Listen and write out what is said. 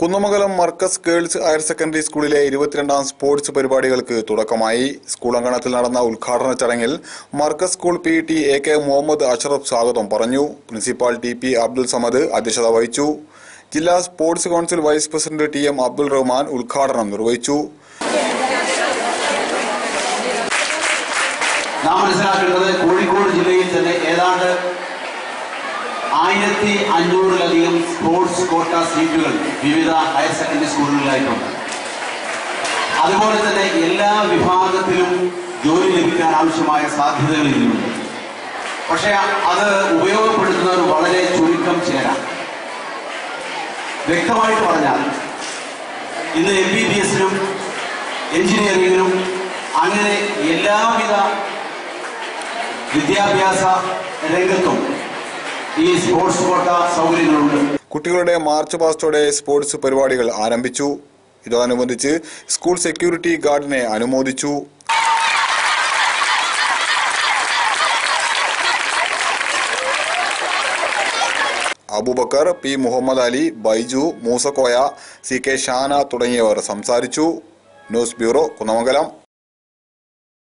Kunnamangalam Markaz girls higher secondary സ്കൂളിലെ ഇരുപത്തിരണ്ടാം sports പരിപാടികൾക്ക് തുടക്കമായി സ്കൂൾ അങ്കണത്തിൽ നടന്ന ഉദ്ഘാടന ചടങ്ങിൽ Markaz school P T A K Muhammad Ashraf സ്വാഗതം പറഞ്ഞു principal T P Abdul Samad അധ്യക്ഷത വഹിച്ചു ജില്ലാ sports council vice president T M Abdul Rahman ഉദ്ഘാടനം നിർവഹിച്ചു നാം മനസ്സിലാക്കേണ്ടത് കോഴിക്കോട് ജില്ലയിൽ തന്നെ ഏതാണ്ട് ആയിരത്തി അഞ്ഞൂറിലധികം സ്പോർട്സ് കോട്ട സീറ്റുകൾ വിവിധ ഹയർ സെക്കൻഡറി സ്കൂളുകളിലായിട്ടുണ്ട് അതുപോലെ തന്നെ എല്ലാ വിഭാഗത്തിലും ജോലി ലഭിക്കാൻ ആവശ്യമായ സാധ്യതകൾ ഇതിലുണ്ട് പക്ഷേ അത് ഉപയോഗപ്പെടുത്തുന്നവർ വളരെ ചുരുക്കം ചിലരാണ് വ്യക്തമായിട്ട് പറഞ്ഞാൽ ഇന്ന് എം ബി ബി എസിനും എഞ്ചിനീയറിംഗിനും അങ്ങനെ എല്ലാവിധ വിദ്യാഭ്യാസ രംഗത്തും ഈ സ്പോർട്സ് കോട്ട സൗകര്യങ്ങളുണ്ട് കുട്ടികളുടെ മാർച്ച് പാസ്റ്റോടെ സ്പോർട്സ് പരിപാടികൾ ആരംഭിച്ചു ഇതോടനുബന്ധിച്ച് സ്കൂൾ സെക്യൂരിറ്റി ഗാർഡിനെ അനുമോദിച്ചു Aboobacker P Muhammad Ali Baiju Moosakoya C K Shana തുടങ്ങിയവർ സംസാരിച്ചു ന്യൂസ് ബ്യൂറോ കുന്നമംഗലം